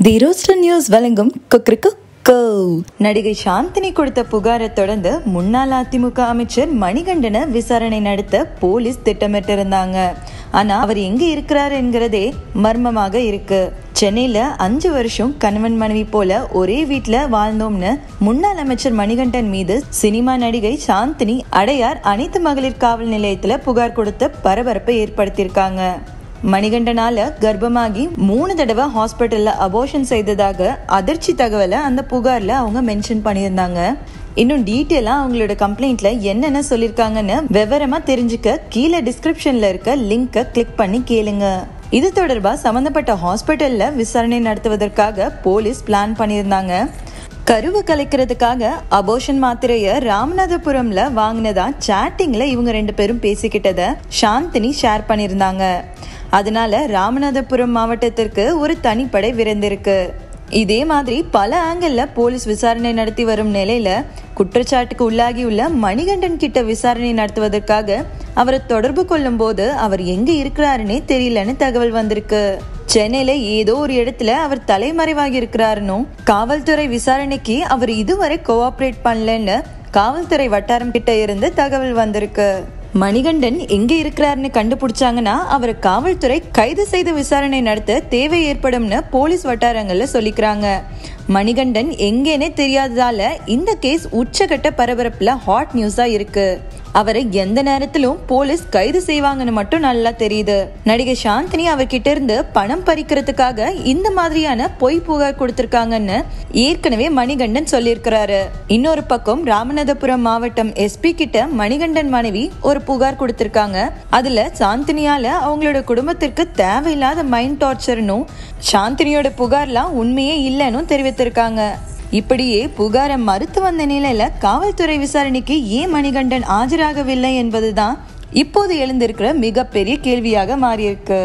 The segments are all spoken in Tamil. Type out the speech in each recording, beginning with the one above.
தி ரோஸ்டர் நியூஸ் வழங்கும் கொக்கரிக்கு கோ நடிகை சாந்தினி கொடுத்த புகாரை தொடர்ந்து முன்னாள் அதிமுக அமைச்சர் மணிகண்டனை விசாரணை நடத்த போலீஸ் திட்டமிட்டிருந்தாங்க ஆனா அவர் எங்க இருக்கிறார் என்கிறதே மர்மமாக இருக்கு சென்னையில அஞ்சு வருஷம் கணவன் மனைவி போல ஒரே வீட்ல வாழ்ந்தோம்னு முன்னாள் அமைச்சர் மணிகண்டன் மீது சினிமா நடிகை சாந்தினி அடையார் அனைத்து மகளிர் காவல் நிலையத்துல புகார் கொடுத்து பரபரப்பை ஏற்படுத்தியிருக்காங்க மணிகண்டனால கர்ப்பமாகி மூணு தடவை ஹாஸ்பிட்டல்ல அபோஷன் செய்ததாக அதிர்ச்சி தகவலை அந்த புகார்ல அவங்க மென்ஷன் பண்ணியிருந்தாங்க இன்னும் டீட்டெயிலா அவங்களோட கம்ப்ளைண்ட்ல என்னென்ன சொல்லிருக்காங்கன்னு விவரமா தெரிஞ்சுக்க கீழே டிஸ்கிரிப்ஷன்ல இருக்க லிங்கை கிளிக் பண்ணி கேளுங்க இது தொடர்பா சம்பந்தப்பட்ட ஹாஸ்பிட்டல்ல விசாரணை நடத்துவதற்காக போலீஸ் பிளான் பண்ணியிருந்தாங்க கருவை கலைக்கிறதுக்காக அபோஷன் மாத்திரைய ராமநாதபுரம்ல வாங்கினதா சாட்டிங்ல இவங்க ரெண்டு பேரும் பேசிக்கிட்டத சாந்தினி ஷேர் பண்ணியிருந்தாங்க அதனால ராமநாதபுரம் மாவட்டத்திற்கு ஒரு தனிப்படை விரைந்திருக்கு இதே மாதிரி பல ஆங்கிள் போலீஸ் விசாரணை நடத்தி வரும் நிலையில குற்றச்சாட்டுக்கு உள்ளாகியுள்ள மணிகண்டன் கிட்ட விசாரணை நடத்துவதற்காக அவரை தொடர்பு கொள்ளும் போது அவர் எங்க இருக்கிறாருன்னே தெரியலன்னு தகவல் வந்திருக்கு சென்னையில ஏதோ ஒரு இடத்துல அவர் தலைமறைவாகி இருக்கிறாருன்னும் காவல்துறை விசாரணைக்கு அவர் இதுவரை கோஆபரேட் பண்ணலன்னு காவல்துறை வட்டாரம் கிட்ட இருந்து தகவல் வந்திருக்கு மணிகண்டன் எங்க இருக்கிறாருன்னு கண்டுபிடிச்சாங்கன்னா அவரை காவல்துறை கைது செய்து விசாரணை நடத்த தேவை ஏற்படும்னு போலீஸ் வட்டாரங்கள்ல சொல்லிக்கிறாங்க மணிகண்டன் எங்கேனே தெரியாததால இந்த கேஸ் உச்சகட்ட பரபரப்புல ஹாட் நியூஸா இருக்கு அவரை எந்த நேரத்திலும் போலீஸ் கைது செய்வாங்கன்னு மட்டும் நல்லா தெரியுது நடிகை சாந்தினி அவர்கிட்ட இருந்து பணம் பறிக்கிறதுக்காக இந்த மாதிரியான பொய் புகார் கொடுத்திருக்காங்கன்னு ஏற்கனவே மணிகண்டன் சொல்லியிருக்கிறாரு இன்னொரு பக்கம் ராமநாதபுரம் மாவட்டம் எஸ்பி கிட்ட மணிகண்டன் மனைவி ஒரு புகார் கொடுத்திருக்காங்க அதுல சாந்தினியால அவங்களோட குடும்பத்திற்கு தேவையில்லாத மைண்ட் டார்ச்சர்னும் சாந்தினியோட புகார்லாம் உண்மையே இல்லைன்னு தெரிவித்திருக்காங்க இப்படியே புகாரை மறுத்து வந்த நிலையில காவல்துறை விசாரணைக்கு ஏன் மணிகண்டன் ஆஜராகவில்லை என்பதுதான் இப்போது எழுந்திருக்கிற மிகப்பெரிய கேள்வியாக மாறியிருக்கு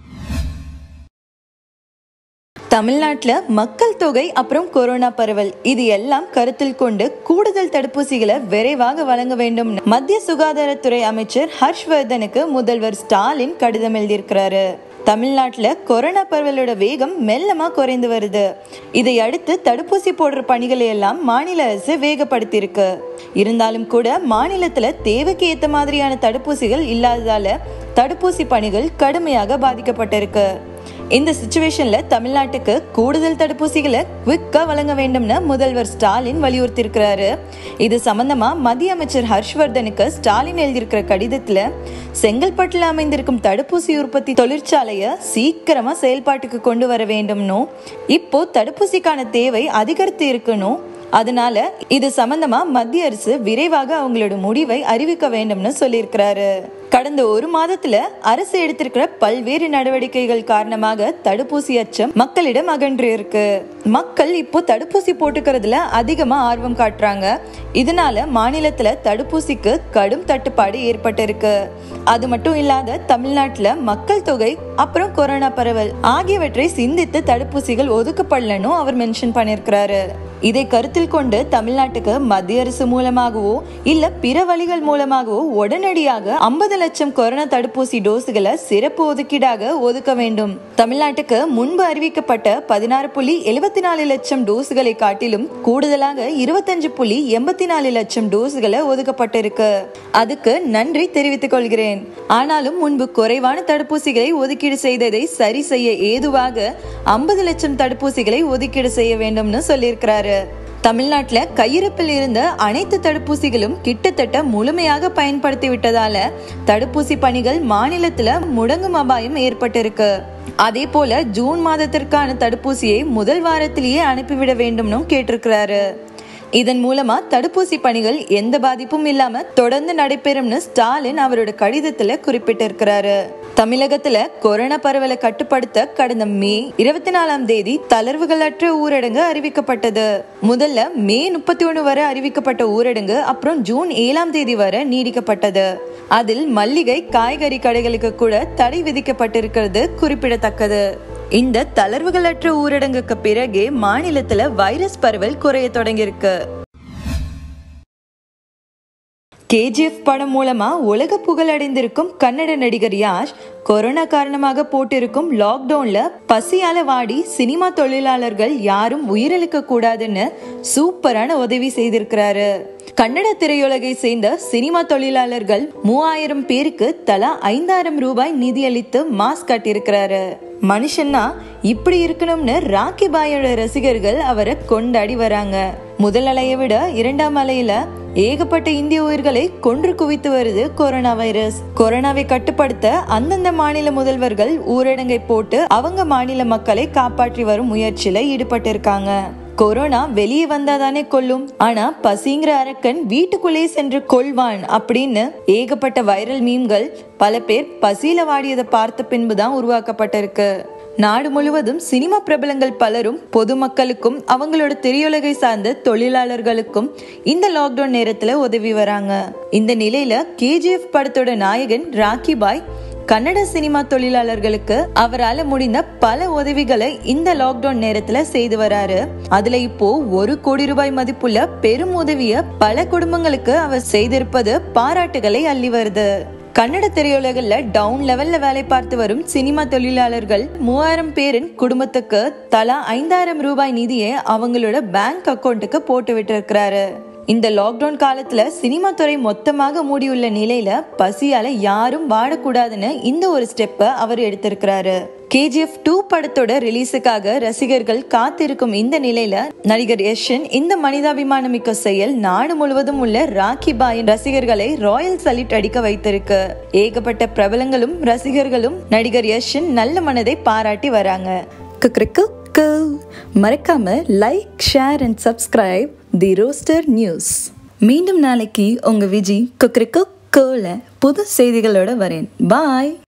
தமிழ்நாட்டில் மக்கள் தொகை அப்புறம் கொரோனா பரவல் இது எல்லாம் கருத்தில் கொண்டு கூடுதல் தடுப்பூசிகளை விரைவாக வழங்க வேண்டும் மத்திய சுகாதாரத்துறை அமைச்சர் ஹர்ஷ்வர்தனுக்கு முதல்வர் ஸ்டாலின் கடிதம் எழுதியிருக்கிறாரு தமிழ்நாட்டில் கொரோனா பரவலோட வேகம் மெல்லமாக குறைந்து வருது இதை அடுத்து தடுப்பூசி போடுற பணிகளை எல்லாம் மாநில அரசு வேகப்படுத்தியிருக்கு இருந்தாலும் கூட மாநிலத்தில் தேவைக்கு ஏற்ற மாதிரியான தடுப்பூசிகள் இல்லாததால தடுப்பூசி பணிகள் கடுமையாக பாதிக்கப்பட்டிருக்கு இந்த சுச்சுவேஷன்ல தமிழ்நாட்டுக்கு கூடுதல் தடுப்பூசிகளை குவிக்கா வழங்க வேண்டும்னு முதல்வர் ஸ்டாலின் வலியுறுத்தியிருக்கிறாரு இது சம்பந்தமா மத்திய அமைச்சர் ஹர்ஷ்வர்தனுக்கு ஸ்டாலின் எழுதியிருக்கிற கடிதத்துல செங்கல்பட்டுல அமைந்திருக்கும் தடுப்பூசி உற்பத்தி தொழிற்சாலைய சீக்கிரமா செயல்பாட்டுக்கு கொண்டு வர வேண்டும்னும் இப்போ தடுப்பூசிக்கான தேவை அதிகரித்து இருக்கணும் அதனால இது சம்பந்தமா மத்திய அரசு விரைவாக அவங்களோட முடிவை அறிவிக்க வேண்டும்னு சொல்லியிருக்கிறாரு கடந்த ஒரு மாதத்துல அரசு எடுத்திருக்கிற பல்வேறு நடவடிக்கைகள் காரணமாக தடுப்பூசி அச்சம் மக்களிடம் அகன்று இருக்கு மக்கள் இப்போ தடுப்பூசி போட்டுக்கிறதுல அதிகமா ஆர்வம் காட்டுறாங்க இதனால மாநிலத்துல தடுப்பூசிக்கு கடும் தட்டுப்பாடு ஏற்பட்டிருக்கு அது மட்டும் இல்லாத தமிழ்நாட்டுல மக்கள் தொகை அப்புறம் கொரோனா பரவல் ஆகியவற்றை சிந்தித்து தடுப்பூசிகள் ஒதுக்கப்படலன்னு அவர் மென்ஷன் பண்ணியிருக்கிறாரு இதை கருத்தில் கொண்டு தமிழ்நாட்டுக்கு மத்திய அரசு மூலமாகவோ இல்ல பிற வழிகள் மூலமாகவோ உடனடியாக ஐம்பது லட்சம் கொரோனா தடுப்பூசி டோஸுகளை சிறப்பு ஒதுக்கீடாக ஒதுக்க வேண்டும் தமிழ்நாட்டுக்கு முன்பு அறிவிக்கப்பட்ட பதினாறு புள்ளி எழுபத்தி நாலு லட்சம் டோஸுகளை காட்டிலும் கூடுதலாக இருபத்தஞ்சு புள்ளி எண்பத்தி நாலு லட்சம் டோஸுகளை ஒதுக்கப்பட்டிருக்கு அதுக்கு நன்றி தெரிவித்துக் கொள்கிறேன் ஆனாலும் முன்பு குறைவான தடுப்பூசிகளை ஒதுக்கீடு செய்ததை சரி செய்ய ஏதுவாக ஐம்பது லட்சம் தடுப்பூசிகளை ஒதுக்கீடு செய்ய வேண்டும்னு சொல்லியிருக்கிறாரு தமிழ்நாட்டில் கையிருப்பில் இருந்த அனைத்து தடுப்பூசிகளும் கிட்டத்தட்ட முழுமையாக பயன்படுத்தி விட்டதால தடுப்பூசி பணிகள் மாநிலத்துல முடங்கும் அபாயம் ஏற்பட்டிருக்கு அதே போல ஜூன் மாதத்திற்கான தடுப்பூசியை முதல் வாரத்திலேயே அனுப்பிவிட வேண்டும்னு கேட்டிருக்கிறாரு இதன் மூலமா தடுப்பூசி பணிகள் எந்த பாதிப்பும் இல்லாம தொடர்ந்து நடைபெறும்னு ஸ்டாலின் அவரோட கடிதத்துல குறிப்பிட்டிருக்கிறாரு தமிழகத்துல கொரோனா பரவலை கட்டுப்படுத்த கடந்த மே இருபத்தி நாலாம் தேதி தளர்வுகளற்ற ஊரடங்கு அறிவிக்கப்பட்டது முதல்ல மே முப்பத்தி ஒண்ணு வரை அறிவிக்கப்பட்ட ஊரடங்கு அப்புறம் ஜூன் ஏழாம் தேதி வரை நீடிக்கப்பட்டது அதில் மல்லிகை காய்கறி கடைகளுக்கு கூட தடை விதிக்கப்பட்டிருக்கிறது குறிப்பிடத்தக்கது இந்த தளர்வுகளற்ற ஊரடங்குக்கு பிறகே மாநிலத்துல வைரஸ் பரவல் குறைய தொடங்கியிருக்கு கேஜிஎஃப் படம் மூலமா உலக புகழ் அடைந்திருக்கும் கன்னட நடிகர் யாஷ் கொரோனா காரணமாக போட்டிருக்கும் லாக்டவுன்ல பசியால வாடி சினிமா தொழிலாளர்கள் யாரும் உயிரிழக்க கூடாதுன்னு சூப்பரான உதவி செய்திருக்கிறாரு கன்னட திரையுலகை சேர்ந்த சினிமா தொழிலாளர்கள் மூவாயிரம் பேருக்கு தலா ஐந்தாயிரம் ரூபாய் நிதியளித்து மாஸ்க் கட்டியிருக்கிறாரு மனுஷன்னா இப்படி இருக்கணும்னு ராக்கி பாயோட ரசிகர்கள் அவரை கொண்டாடி வராங்க முதல் அலையை விட இரண்டாம் அலையில ஏகப்பட்ட இந்திய உயிர்களை கொன்று குவித்து வருது கொரோனா வைரஸ் கொரோனாவை கட்டுப்படுத்த அந்தந்த மாநில முதல்வர்கள் ஊரடங்கை போட்டு அவங்க மாநில மக்களை காப்பாற்றி வரும் முயற்சியில ஈடுபட்டிருக்காங்க கொரோனா வெளியே வந்தாதானே கொல்லும் ஆனா பசிங்கிற அரக்கன் வீட்டுக்குள்ளே சென்று கொள்வான் அப்படின்னு ஏகப்பட்ட வைரல் மீம்கள் பல பேர் பசியில வாடியதை பார்த்த பின்புதான் உருவாக்கப்பட்டிருக்கு நாடு முழுவதும் சினிமா பிரபலங்கள் பலரும் பொதுமக்களுக்கும் அவங்களோட திரையுலகை சார்ந்த தொழிலாளர்களுக்கும் இந்த லாக்டவுன் நேரத்துல உதவி வராங்க இந்த நிலையில கேஜிஎஃப் படத்தோட நாயகன் ராக்கி பாய் கன்னட சினிமா தொழிலாளர்களுக்கு அவரால் முடிந்த பல உதவிகளை இந்த லாக்டவுன் நேரத்துல செய்து வராரு அதுல இப்போ ஒரு கோடி ரூபாய் மதிப்புள்ள பெரும் உதவிய பல குடும்பங்களுக்கு அவர் செய்திருப்பது பாராட்டுகளை அள்ளி வருது கன்னட திரையுலகில் டவுன் லெவல்ல வேலை பார்த்து வரும் சினிமா தொழிலாளர்கள் மூவாயிரம் பேரின் குடும்பத்துக்கு தலா ஐந்தாயிரம் ரூபாய் நிதியை அவங்களோட பேங்க் அக்கௌண்ட்டுக்கு போட்டு விட்டு இந்த லாக்டவுன் காலத்துல சினிமா துறை மொத்தமாக மூடியுள்ள நிலையில பசியால யாரும் வாடக்கூடாதுன்னு இந்த ஒரு ஸ்டெப்பை அவர் எடுத்திருக்கிறாரு கேஜிஎஃப் டூ படத்தோட ரிலீஸுக்காக ரசிகர்கள் காத்திருக்கும் இந்த நிலையில நடிகர் யஷன் இந்த மனிதாபிமானம் மிக்க செயல் நாடு முழுவதும் உள்ள ராக்கி பாயின் ரசிகர்களை ராயல் சல்யூட் அடிக்க வைத்திருக்கு ஏகப்பட்ட பிரபலங்களும் ரசிகர்களும் நடிகர் யஷன் நல்ல மனதை பாராட்டி வராங்க குக்ருக்கு மறக்காம like share and subscribe the roaster news மீண்டும் நாளைக்கு உங்க விஜி குக்ருக்கு கோல புது செய்திகளோட வரேன் பாய்